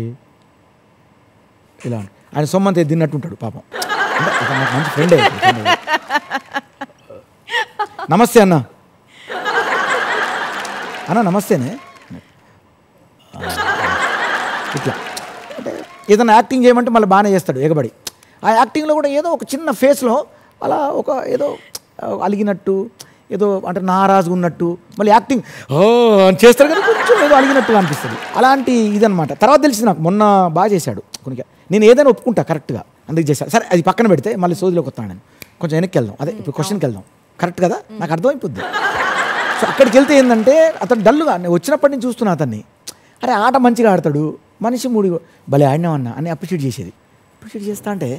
ఇలా ఉంటాడు. ఆయన సొమ్మంత తిన్నట్టు ఉంటాడు పాపం అంటే అతను నాకు మంచి ఫ్రెండే నమస్తే అన్న అన్న నమస్తేనే ఆ, ఇట్లా అంటే ఏదైనా యాక్టింగ్ చేయమంటే మళ్ళీ బాగానే చేస్తాడు ఎగబడి ఆ యాక్టింగ్లో కూడా ఏదో ఒక చిన్న ఫేస్లో అలా ఒక ఏదో ఆ, అలిగినట్టు ఏదో అంటే నారాజుగా ఉన్నట్టు మళ్ళీ యాక్టింగ్ ఓ అని చేస్తాడు కానీ కొంచెం ఏదో అలిగినట్టుగా అనిపిస్తుంది అలాంటి ఇదనమాట తర్వాత తెలిసింది నాకు మొన్న బాగా చేశాడు కొన్ని నేను ఏదైనా ఒప్పుకుంటా కరెక్ట్గా అందుకు చేశాను సరే అది పక్కన పెడితే మళ్ళీ సోదిలోకి వస్తాను నేను కొంచెం వెనక్కి వెళ్దాం అదే ఇప్పుడు క్వశ్చన్కి వెళ్దాం కరెక్ట్ కదా నాకు అర్థమైపోద్ది సో అక్కడికి వెళ్తే ఏంటంటే అతను డల్లుగా నేను వచ్చినప్పటి నుంచి చూస్తున్నా అతన్ని అరే ఆట మంచిగా ఆడతాడు మనిషి మూడి భలే ఆడినామన్నా అని అప్రిషియేట్ చేసేది అప్రిషియేట్ చేస్తా అంటే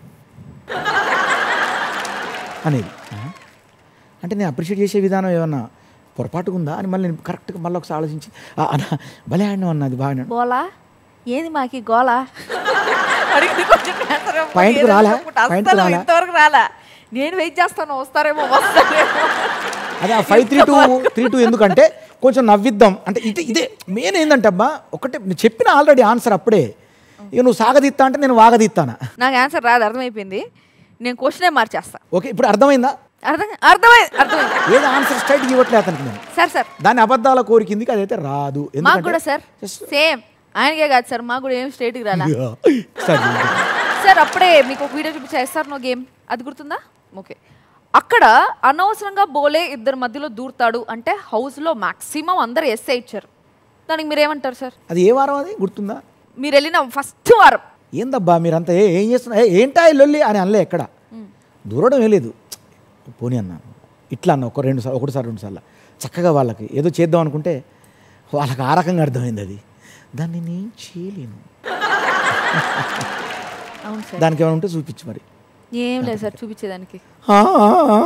అనేది ఆ? అంటే నేను అప్రిషియేట్ చేసే విధానం ఏమన్నా పొరపాటుగా ఉందా అని మళ్ళీ నేను కరెక్ట్గా మళ్ళీ ఒకసారి ఆలోచించి "ఆ, అన్న భలే ఆడినాం అన్నది బాగా ఆడినాడు."
గోలా ఏది మాకి గోలా అడిగింది కొంచెం answer ఇవ్వకపోతే
పాయింట్కి
ఏదో
రాలా?
చెప్పుకుంటా.
పాయింట్కి
అస్సలు
రాలా?
ఇంతవరకు రాలా నేను వెయిట్ చేస్తాను వస్తారేమో వస్తారేమో
అదే ఆ five three two three two ఎందుకంటే కొంచెం నవ్విద్దాం అంటే ఇదే ఇదే మెయిన్ ఏంటంటే అబ్బా ఒకటే నేను చెప్పిన ఆల్రెడీ ఆన్సర్ అప్పుడే ఇక నువ్వు సాగదీత్తా అంటే నేను వాగదీత్తానా
నాకు ఆన్సర్ రాదు అర్థమైపోయింది నేను క్వశ్చనే మార్చేస్తా
ఓకే ఇప్పుడు అర్థమైందా
అర్థం అర్థమైంది అర్థమైంది
ఏదో ఆన్సర్ స్ట్రైట్ ఇవ్వట్లే అతనికి నేను
సార్ సార్
దాని అబద్ధాల కోరికిందికి అదైతే రాదు
మాకు కూడా సార్
just-
సేమ్ ఆయనకే కాదు సార్ మాకు కూడా ఏం స్ట్రైట్కి రాలా
Start చేయండి.
సార్ అప్పుడే మీకు ఒక వీడియో చూపించా ఎస్ఆర్ నో గేమ్ అది గుర్తుందా ఓకే అక్కడ అనవసరంగా బోలే ఇద్దరి మధ్యలో దూరుతాడు అంటే హౌస్లో మాక్సిమం అందరు ఎస్ఏ ఇచ్చారు దానికి మీరు ఏమంటారు సార్
అది ఏ వారం అది గుర్తుందా
మీరు వెళ్ళిన ఫస్ట్ వారం
ఏందబ్బా మీరంతా ఏ ఏం చేస్తున్నా ఏ, ఏంటా ఈ లొల్లి అని అనలే ఎక్కడ దూరడం ఏ లేదు పోనీ అన్న ఇట్లా అన్న ఒక రెండు సార్లు ఒకటిసారి రెండు సార్లు చక్కగా వాళ్ళకి ఏదో చేద్దాం అనుకుంటే వాళ్ళకి ఆ రకంగా అర్థమైంది అది దాన్ని నేను చేయలేను
అవును సార్
దానికి ఏమైనా ఉంటే చూపించు మరి
ఏం లేదు సార్ చూపించేదానికి
ఆ, ఆ, ఆ.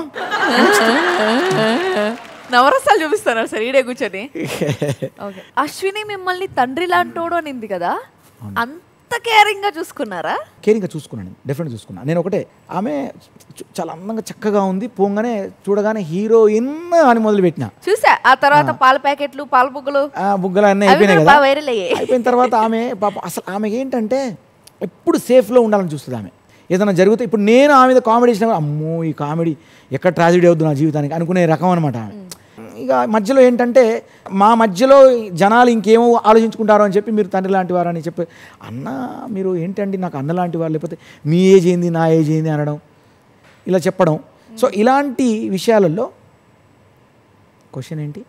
నవరసాలు చూపిస్తున్నారు సార్ ఈడే కూర్చొని ఓకే అశ్విని మిమ్మల్ని తండ్రి లాంటోడు అనింది కదా అంత కేరింగ్ గా చూసుకున్నారా
కేరింగ్గా చూసుకున్నాను డెఫినెట్గా చూసుకున్నాను నేను ఒకటే ఆమె చు- చాలా అందంగా చక్కగా ఉంది పోగానే చూడగానే హీరోయిన్ అని మొదలుపెట్టిన
చూసా ఆ తర్వాత పాల ప్యాకెట్లు పాల బుగ్గలు
ఆ బుగ్గలు అన్నీ
అవి
అయిపోయినాయి
కూడా
కదా
బాగా వైరల్ అయ్యాయి
అయిపోయిన తర్వాత ఆమె పాప అసలు ఆమె ఏంటంటే ఎప్పుడు సేఫ్లో ఉండాలని చూస్తుంది ఆమె ఏదైనా జరిగితే ఇప్పుడు నేను ఆమె మీద కామెడీ చేసిన అమ్మో ఈ కామెడీ ఎక్కడ ట్రాజడీ అవుతుంది నా జీవితానికి అనుకునే రకం అనమాట ఆమె ఇక మధ్యలో ఏంటంటే మా మధ్యలో జనాలు ఇంకేమో ఆలోచించుకుంటారో అని చెప్పి మీరు తండ్రి లాంటి వారు అని చెప్పి అన్న మీరు ఏంటండి నాకు అన్న లాంటి వారు లేకపోతే మీ ఏజ్ ఏంది నా ఏజ్ ఏంది అనడం ఇలా చెప్పడం సో ఇలాంటి విషయాలలో క్వశ్చన్ ఏంటి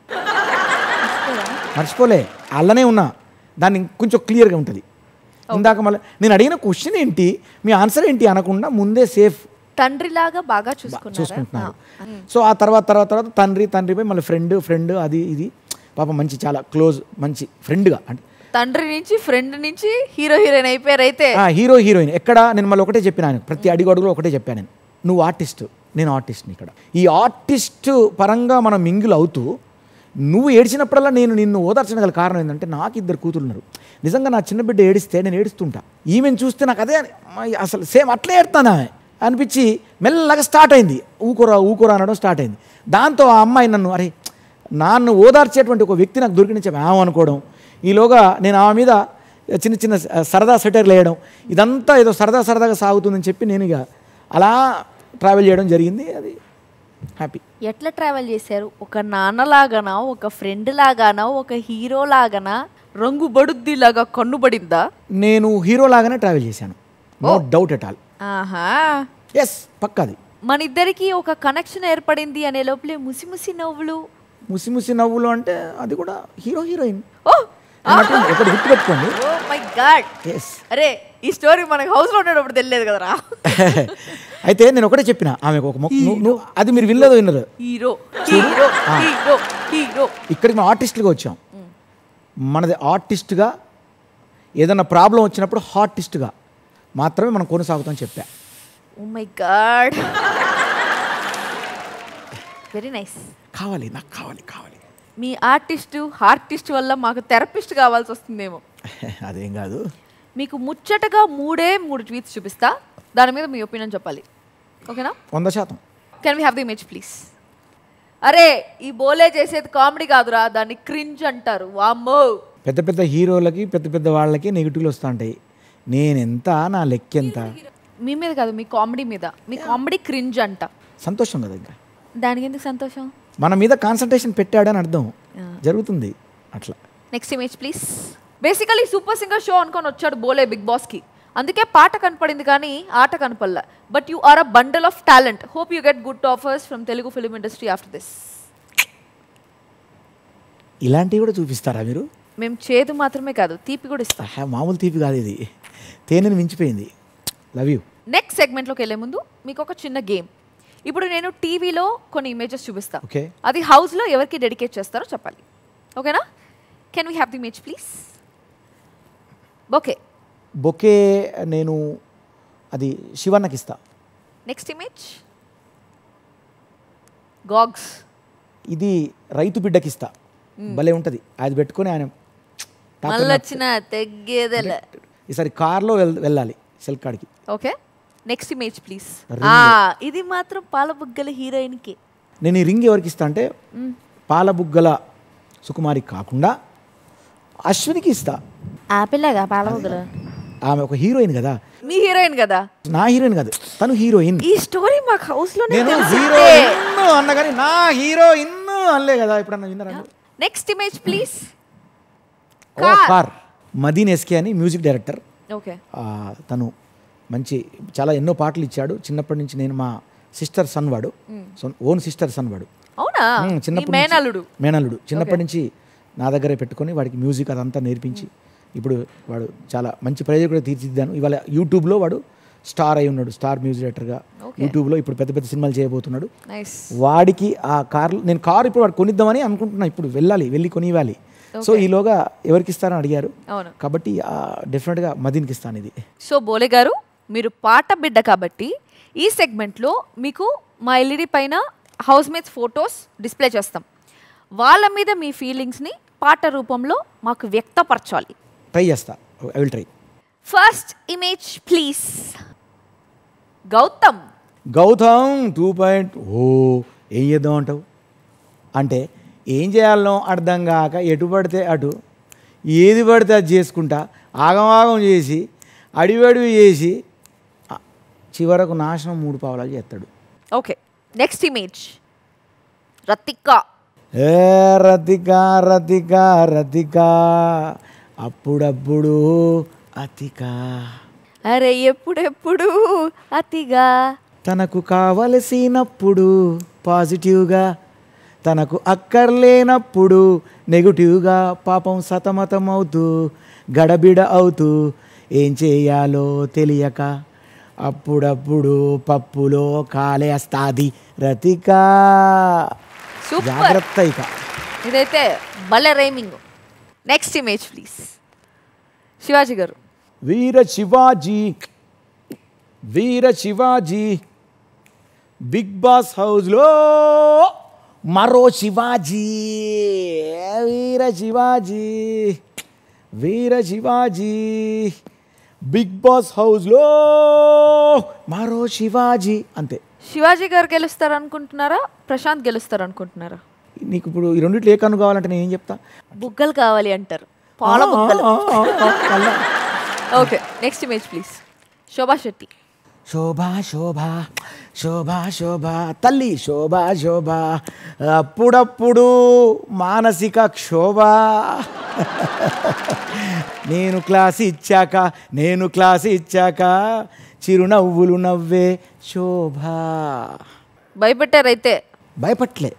మర్చిపోలే అల్లనే ఉన్నా దాన్ని కొంచెం క్లియర్గా ఉంటుంది ఇందాక మళ్ళీ నేను అడిగిన క్వశ్చన్ ఏంటి మీ ఆన్సర్ ఏంటి అనకుండా ముందే సేఫ్
తండ్రిలాగా బాగా చూసుకున్నారా
చూసుకుంటున్నారు సో ఆ తర్వాత తర్వాత తర్వాత తండ్రి తండ్రిపై మళ్ళీ ఫ్రెండ్ ఫ్రెండ్ అది ఇది పాప మంచి చాలా క్లోజ్ మంచి ఫ్రెండ్గా అంటే
తండ్రి నుంచి ఫ్రెండ్ నుంచి హీరో హీరోయిన్ అయిపోయారు అయితే
ఆ, హీరో హీరోయిన్ ఎక్కడ నేను మళ్ళీ ఒకటే చెప్పిన ఆయన ప్రతి అడుగు అడుగులో ఒకటే చెప్పాను నేను నువ్వు ఆర్టిస్ట్ నేను ఆర్టిస్ట్ని ఇక్కడ ఈ ఆర్టిస్ట్ పరంగా మనం మింగిల్ అవుతూ నువ్వు ఏడ్చినప్పుడల్లా నేను నిన్ను ఓదార్చడం గల కారణం ఏంటంటే నాకు ఇద్దరు కూతురు ఉన్నారు నిజంగా నా చిన్న బిడ్డ ఏడిస్తే నేను ఏడుస్తుంటా ఈమెను చూస్తే నాకు అదే అమ్మాయి అసలు సేమ్ అట్లే ఏడుతాను ఆమె అనిపించి మెల్లగా స్టార్ట్ అయింది ఊకోరా ఊకోరా అనడం స్టార్ట్ అయింది దాంతో ఆ అమ్మాయి నన్ను అరే నాన్ను ఓదార్చేటువంటి ఒక వ్యక్తి నాకు దొరికిన చెప్పి ఆమె అనుకోవడం ఈలోగా నేను ఆమె మీద చిన్న చిన్న సరదా సెటర్లు వేయడం ఇదంతా ఏదో సరదా సరదాగా సాగుతుందని చెప్పి నేను ఇక అలా ట్రావెల్ చేయడం జరిగింది అది హ్యాపీ
ఎట్లా ట్రావెల్ చేశారు ఒక నాన్నలాగానా ఒక ఫ్రెండ్ లాగానా ఒక హీరో లాగానా రంగు బడుద్ది లాగా కన్ను పడిందా
నేను హీరో లాగానే ట్రావెల్ చేశాను నో డౌట్ ఎట్ ఆల్
ఆహా
ఎస్ పక్కది
మన ఇద్దరికి ఒక కనెక్షన్ ఏర్పడింది అనే లోపలే ముసి ముసి నవ్వులు
ముసి ముసి నవ్వులు అంటే అది కూడా హీరో హీరోయిన్
ఓ
ఒకటి గుర్తుపెట్టుకోండి
ఓ మై గాడ్
ఎస్
అరే ఈ స్టోరీ మనకి హౌస్ లో ఉండేటప్పుడు తెలియదు కదరా
అయితే నేను ఒకటే చెప్పిన ఆమెకు ఒక మొక్క నువ్వు- నువ్వు అది మీరు వినలేదు విన్నరు
హీరో హీరో హీరో హీరో
ఇక్కడికి మనం ఆర్టిస్టులుగా వచ్చాం మనది ఆర్టిస్ట్గా ఏదైనా ప్రాబ్లం వచ్చినప్పుడు హార్టిస్ట్గా మాత్రమే మనం కొనసాగుతాం చెప్పా
oh my god very nice
కావాలి నాకు కావాలి కావాలి
మీ ఆర్టిస్టు హార్టిస్ట్ వల్ల మాకు థెరపిస్ట్ కావాల్సి వస్తుందేమో
అదేం కాదు
మీకు ముచ్చటగా మూడే మూడు ట్వీట్స్ చూపిస్తా దాని మీద మీ ఒపీనియన్ చెప్పాలి ఓకేనా
వంద శాతం
can we have the image please అరే ఈ బోలే చేసేది కామెడీ కాదురా దాన్ని క్రింజ్ అంటారు వామ్మో
పెద్ద పెద్ద హీరోలకి పెద్ద పెద్ద వాళ్ళకి నెగిటివ్లు వస్తూ ఉంటాయి నేనెంత నా లెక్కెంత
మీ మీద కాదు మీ కామెడీ మీద మీ కామెడీ క్రింజ్ అంట
సంతోషం కదా ఇంకా
దానికి ఎందుకు సంతోషం
మన మీద కాన్సన్ట్రేషన్ పెట్టాడని అర్థం జరుగుతుంది అట్లా
next image please basically super singer show అనుకొని వచ్చాడు బోలే బిగ్ బాస్కి అందుకే పాట కనపడింది కానీ ఆట కనపడలా but you are a bundle of talent hope you get good offers from Telugu film industry after this
ఇలాంటివి కూడా చూపిస్తారా మీరు
మేము చేదు మాత్రమే కాదు తీపి కూడా ఇస్తాం
ఆహా, మామూలు తీపి కాదు ఇది తేనెని మించిపోయింది లవ్ యూ
నెక్స్ట్ సెగ్మెంట్లోకి వెళ్ళే ముందు మీకు ఒక చిన్న గేమ్ ఇప్పుడు నేను టీవీలో కొన్ని ఇమేజెస్ చూపిస్తా
ఓకే
అది హౌస్లో ఎవరికి డెడికేట్ చేస్తారో చెప్పాలి ఓకేనా can we have the image please okay
bouquet నేను అది శివన్నకి ఇస్తా
నెక్స్ట్ ఇమేజ్ గాగ్స్
ఇది రైతు బిడ్డకి ఇస్తా భలే ఉంటుంది అది పెట్టుకొని ఆయన టాక్టర్
మళ్ళీ వచ్చిన తెగ్గేదెల
ఈసారి కార్లో వెళ్ వెళ్ళాలి సెల్క్ కాడికి
okay next image please
Ring.
ఇది మాత్రం పాలబుగ్గల హీరోయిన్కి
నేను ఈ రింగ్ ఎవరికి ఇస్తా అంటే పాలబుగ్గల సుకుమారి కాకుండా అశ్వినికి ఇస్తా
ఆపిల్లాగా పాలబుగ్గలు
ఆమె ఒక హీరోయిన్ కదా
మీ హీరోయిన్ కదా
నా హీరోయిన్ కాదు తను హీరోయిన్
ఈ స్టోరీ మాకు హౌస్ లోనే
నేను హీరోయిన్ అన్న కానీ నా హీరోయిన్ అనలే కదా ఎప్పుడన్నా విన్నారా
నెక్స్ట్ ఇమేజ్ ప్లీజ్
ఓ కార్ మదీన్ ఎస్కే అని మ్యూజిక్ డైరెక్టర్
ఓకే
ఆ, తను మంచి చాలా ఎన్నో పాటలు ఇచ్చాడు చిన్నప్పటి నుంచి నేను మా సిస్టర్ సన్ వాడు ఓన్ సిస్టర్ సన్ వాడు
అవునా
మ్మ్,
మీ
చిన్నప్పటి నుంచి-
మేనల్లుడు
మేనల్లుడు చిన్నప్పటి నుంచి నా దగ్గరే పెట్టుకొని వాడికి మ్యూజిక్ అదంతా నేర్పించి ఇప్పుడు వాడు చాలా మంచి ప్రైజ్ కూడా తీర్చిదిద్దాను ఇవాళ యూట్యూబ్లో వాడు స్టార్ అయి ఉన్నాడు స్టార్ మ్యూజిక్ డైరెక్టర్గా యూట్యూబ్లో ఇప్పుడు పెద్ద పెద్ద సినిమాలు చేయబోతున్నాడు
నైస్
వాడికి ఆ కార్ నేను కారు ఇప్పుడు వాడు కొనిద్దామని అనుకుంటున్నా ఇప్పుడు వెళ్ళాలి వెళ్ళి కొనివ్వాలి సో ఈలోగా ఎవరికి ఇస్తారని అడిగారు
అవును
కాబట్టి డెఫినెట్గా మదీన్కి ఇస్తాను ఇది
సో బోలే గారు మీరు పాట బిడ్డ కాబట్టి ఈ సెగ్మెంట్లో మీకు మా ఎల్ఈడి పైన హౌస్ మేట్స్ ఫొటోస్ డిస్ప్లే చేస్తాం వాళ్ళ మీద మీ ఫీలింగ్స్ని పాట రూపంలో మాకు వ్యక్తపరచాలి
ట్రై చేస్తా I will try
first image please Gautham
Gautham two point O ఏం చేద్దాం అంటావు అంటే ఏం చేయాలనో అర్థం కాక ఎటు పడితే అటు ఏది పడితే అది చేసుకుంటా ఆగమాగం చేసి అడివడివి చేసి ఆ, చివరకు నాశనం మూడు పావులాలు చేస్తాడు
ఓకే నెక్స్ట్ ఇమేజ్ రతిక
ఏ రతిక రతిక రతిక అప్పుడప్పుడు అతిక
అరే ఎప్పుడెప్పుడు అతిగా
తనకు కావలసినప్పుడు పాజిటివ్గా తనకు అక్కర్లేనప్పుడు నెగిటివ్గా పాపం సతమతం అవుతూ గడబిడ అవుతూ ఏం చేయాలో తెలియక అప్పుడప్పుడు పప్పులో కాలేస్తాది రతిక
సూపర్
జాగ్రత్త ఇక
ఇదైతే భలే rhyming next image please Shivaji garu
Veera Shivaji Veera Shivaji Bigg Boss హౌస్లో మరో శివాజీ వీర శివాజీ వీర శివాజీ బిగ్ బాస్ హౌస్లో మరో శివాజీ అంతే
శివాజీ గారు గెలుస్తారు అనుకుంటున్నారా ప్రశాంత్ గెలుస్తారు అనుకుంటున్నారా
నీకు ఇప్పుడు ఈ రెండిట్లో ఏ కన్ను కావాలంటే నేను ఏం చెప్తా
బుగ్గలు కావాలి అంటారు పాల బుగ్గలు
ఆ, ఆ, ఆ, కల్లా.
Okay next image please Shobha Shetty
Shobha Shobha Shobha Shobha తల్లి శోభా శోభా అప్పుడప్పుడు మానసిక క్షోభ నేను క్లాస్ ఇచ్చాక నేను క్లాస్ ఇచ్చాక చిరునవ్వులు నవ్వే శోభ
భయపెట్టారైతే
భయపట్లే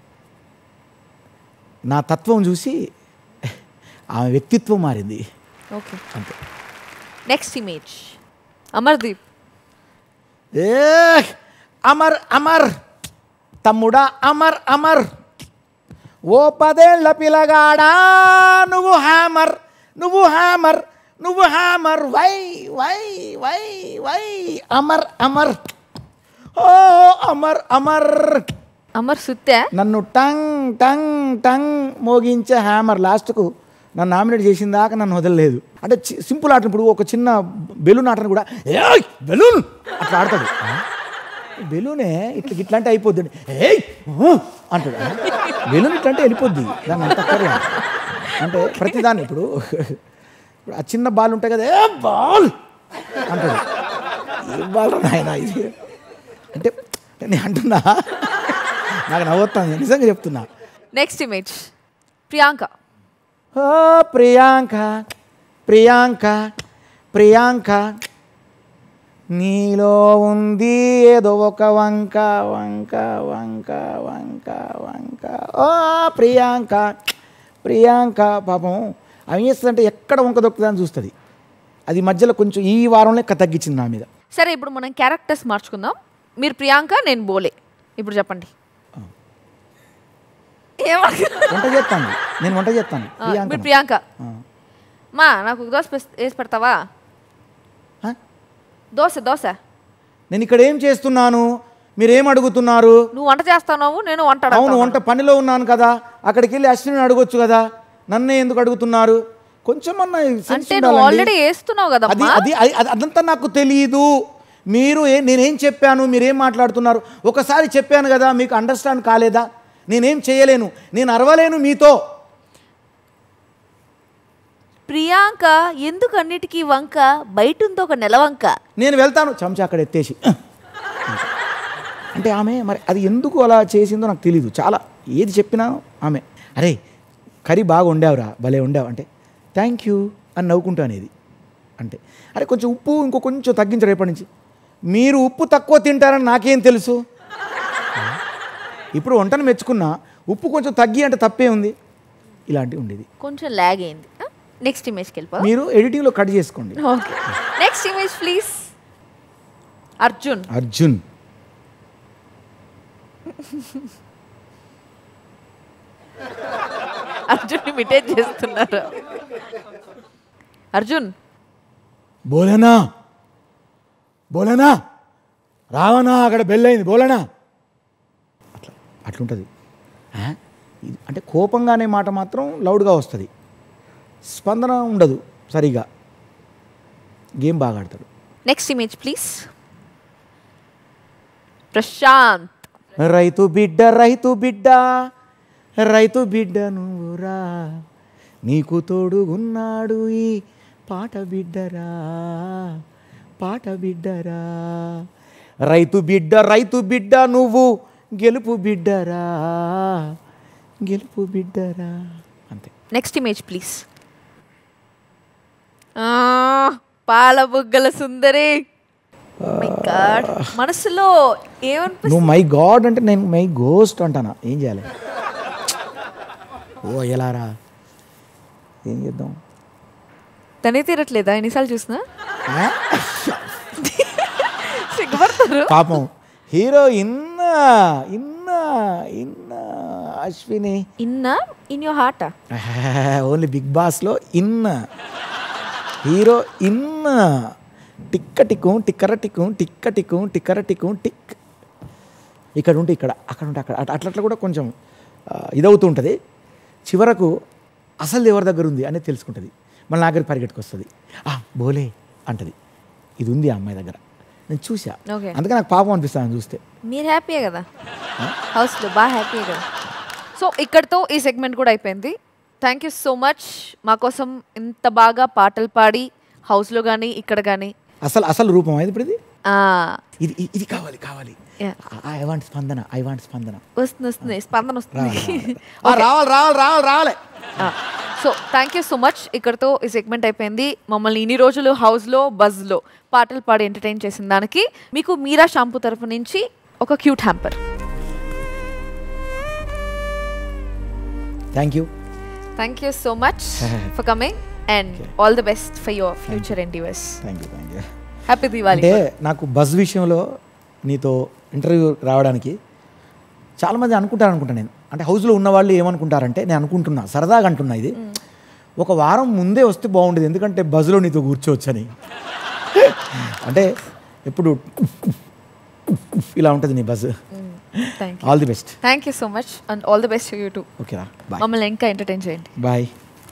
నా తత్వం చూసి ఆమె వ్యక్తిత్వం మారింది
ఓకే
అంతే
నెక్స్ట్ ఇమేజ్ అమర్దీప్
ఏ అమర్ అమర్ తమ్ముడా అమర్ అమర్ ఓ పదేళ్ల పిలగాడా నువ్వు హ్యామర్ నువ్వు హ్యామర్ నువ్వు hammer why why why why Amar Amar ఓ అమర్ అమర్
అమర్ సుత్తే
నన్ను టంగ్ టంగ్ టంగ్ మోగించే హ్యామర్ లాస్ట్కు నన్ను నామినేట్ చేసిన దాకా నన్ను వదలలేదు అంటే చి- సింపుల్ ఆట ఇప్పుడు ఒక చిన్న బెలూన్ ఆటను కూడా ఏయ్ బెలూన్ అట్లా ఆడతాడు బెలూనే ఇట్లా ఇట్లా అంటే అయిపోద్ది ఏయ్ ఊ అంటాడు బెలూన్ ఇట్లా అంటే వెళ్ళిపోద్ది దాన్ని అంత అక్కర్లేదు. అంటే ప్రతిదాన్ని ఇప్పుడు ఇప్పుడు ఆ చిన్న బాల్ ఉంటాయి కదా ఏ బాల్ అంటాడు ఏ బాల్ నాయన ఇది అంటే అంటే నేను అంటున్నా నాకు నవ్వుతాను నిజంగా చెప్తున్నా
నెక్స్ట్ ఇమేజ్ ప్రియాంక
ఓ ప్రియాంక ప్రియాంక ప్రియాంక నీలో ఉంది ఏదో ఒక వంక వంక వంక వంక వంక ఓ ప్రియాంక ప్రియాంక పాపం అవి చేస్తుందంటే ఎక్కడ వంక దొక్కుతుందని చూస్తుంది అది మధ్యలో కొంచెం ఈ వారంలో కథ తగ్గించింది నా మీద
సరే ఇప్పుడు మనం క్యారెక్టర్స్ మార్చుకుందాం మీరు ప్రియాంక నేను బోలే ఇప్పుడు చెప్పండి ఏమన్నా
వంట చేస్తాను నేను వంట చేస్తాను ప్రియాంక
మీరు ప్రియాంక మా నాకు ఒక దోశ పెస్- వేసి పెడతావా దోశ దోశ
నేను ఇక్కడ ఏం చేస్తున్నాను మీరేం అడుగుతున్నారు
నువ్వు వంట చేస్తావు నేను వంట
అవును
అడుగుతాను.
వంట పనిలో ఉన్నాను కదా అక్కడికి వెళ్ళి అశ్విని అడగొచ్చు కదా నన్నే ఎందుకు అడుగుతున్నారు కొంచెం అన్న sense
అంటే నువ్వు
ఉండాలండి.
ఆల్రెడీ వేస్తున్నావు
అది
కదమ్మా
అది అది- అది- అదంతా నాకు తెలియదు మీరు ఏ నేనేం చెప్పాను మీరేం మాట్లాడుతున్నారు ఒకసారి చెప్పాను కదా మీకు అండర్స్టాండ్ కాలేదా నేనేం చేయలేను నేను అరవలేను మీతో
ప్రియాంక ఎందుకు అన్నిటికీ వంక బయట ఉంది ఒక నెలవంక
నేను వెళ్తాను చెంచా అక్కడ ఎత్తేసి అంటే ఆమె మరి అది ఎందుకు అలా చేసిందో నాకు తెలియదు చాలా ఏది చెప్పినా ఆమె అరే కర్రీ బాగా వండావురా భలే వండావు అంటే థ్యాంక్ యూ అని నవ్వుకుంటా అనేది అంటే అరే కొంచెం ఉప్పు ఇంకో కొంచెం తగ్గించరు రేపటి నుంచి మీరు ఉప్పు తక్కువ తింటారని నాకేం తెలుసు ఇప్పుడు వంటను మెచ్చుకున్నా ఉప్పు కొంచెం తగ్గి అంటే తప్పే ఉంది ఇలాంటివి ఉండేది
కొంచెం లాగ్ అయింది నెక్స్ట్ ఇమేజ్కి వెళ్ళిపో
మీరు ఎడిటింగ్లో కట్ చేసుకోండి
okay next image please Arjun
Arjun
Arjun imitate చేస్తున్నారు అర్జున్
బోలనా బోలనా రావనా అక్కడ బెల్ అయింది బోలనా అట్లా అట్లుంటుంది ఆ? ఇది- అంటే కోపంగానే మాట మాత్రం లౌడ్గా వస్తుంది స్పందన ఉండదు సరిగా గేమ్ బాగా ఆడతాడు
నెక్స్ట్ ఇమేజ్ ప్లీజ్ ప్రశాంత్
రైతు బిడ్డ రైతు బిడ్డ రైతు బిడ్డ నువ్వురా నీకు తోడుగున్నాడు ఈ పాట బిడ్డరా పాట బిడ్డరా రైతు బిడ్డ రైతు బిడ్డ నువ్వు గెలుపు బిడ్డరా గెలుపు బిడ్డరా అంతే
నెక్స్ట్ ఇమేజ్ ప్లీజ్ పాల బుగ్గల సుందరి మై గాడ్ మనసులో ఏమనిపిస్తుంది
నువ్వు మై గాడ్ అంటే నేను మై గోస్ట్ అంటానా ఏం చేయాలి ఓ ఎలారా ఏం చేద్దాం
తనే తీరట్లేదా ఎన్నిసార్లు చూసినా
ఆ?
సిగ్గుపడతారు
పాపం హీరో ఇన్న ఇన్న ఇన్న అశ్విని
ఇన్న in your heart
only Bigg బాస్లో ఇన్న హీరో ఇన్న టిక్క టిక్కు టిక్కర టిక్కు టిక్క టిక్కు టిక్కర టిక్కు టిక్ ఇక్కడ ఉంటే ఇక్కడ అక్కడ ఉంటే అక్కడ అట్లా అట్లా కూడా కొంచెం ఆ, ఇదవుతూ ఉంటుంది చివరకు అసలు ఎవరి దగ్గర ఉంది అనేది తెలుసుకుంటుంది మళ్ళీ నా దగ్గర పరిగెట్టుకొస్తుంది ఆ బోలే అంటది ఇది ఉంది ఆ అమ్మాయి దగ్గర నేను చూసా
Okay.
అందుకే నాకు పాపం అనిపిస్తాను చూస్తే
మీరు హ్యాపీయే కదా హౌస్లో బాగా హ్యాపీయే కదా సో ఇక్కడితో ఈ సెగ్మెంట్ కూడా అయిపోయింది థ్యాంక్ యూ సో మచ్ మా కోసం ఇంత బాగా పాటలు పాడి హౌస్లో కానీ ఇక్కడ కానీ
అసలు అసలు రూపం అది ఇప్పుడు ఇది ఇది ఇది- ఇది కావాలి కావాలి
Yeah.
I want Spandana I want Spandana
వస్తుంది వస్తుంది స్పందన వస్తుంది
ఆ, రావాలి రావాలి రావాలి రావాలి
so thank you so much ఇక్కడతో ఈ సెగ్మెంట్ అయిపోయింది మమ్మల్ని ఇన్ని రోజులు హౌస్లో బజ్లో పాటలు పాడి ఎంటర్టైన్ చేసిన దానికి మీకు మీరా షాంపూ తరపు నుంచి ఒక cute hamper
thank you
thank you so much for coming and all the best for your future endeavours
thank you thank you
happy Diwali
అంటే నాకు బస్ విషయంలో నీతో ఇంటర్వ్యూ రావడానికి చాలామంది అనుకుంటారు అనుకుంటా నేను అంటే హౌస్లో ఉన్న వాళ్ళు ఏమనుకుంటారంటే నేను అనుకుంటున్నా సరదాగా అంటున్నా ఇది ఒక వారం ముందే వస్తే బాగుండేది ఎందుకంటే బస్సులో నీతో కూర్చోవచ్చని అంటే ఎప్పుడు ఇలా ఉంటుంది నీ బస్సు
thank you
all the best
thank you so much and all the best you too
ఓకేరా బాయ్
మమ్మల్ని ఇంకా ఎంటర్టైన్ చేయండి
బాయ్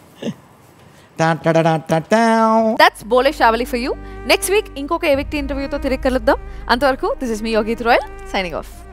టా
that's Bole Shavali for you next week ఇంకొక ఏ వ్యక్తి ఇంటర్వ్యూతో తిరిగి కలుద్దాం అంతవరకు this is me Yogith Royal signing of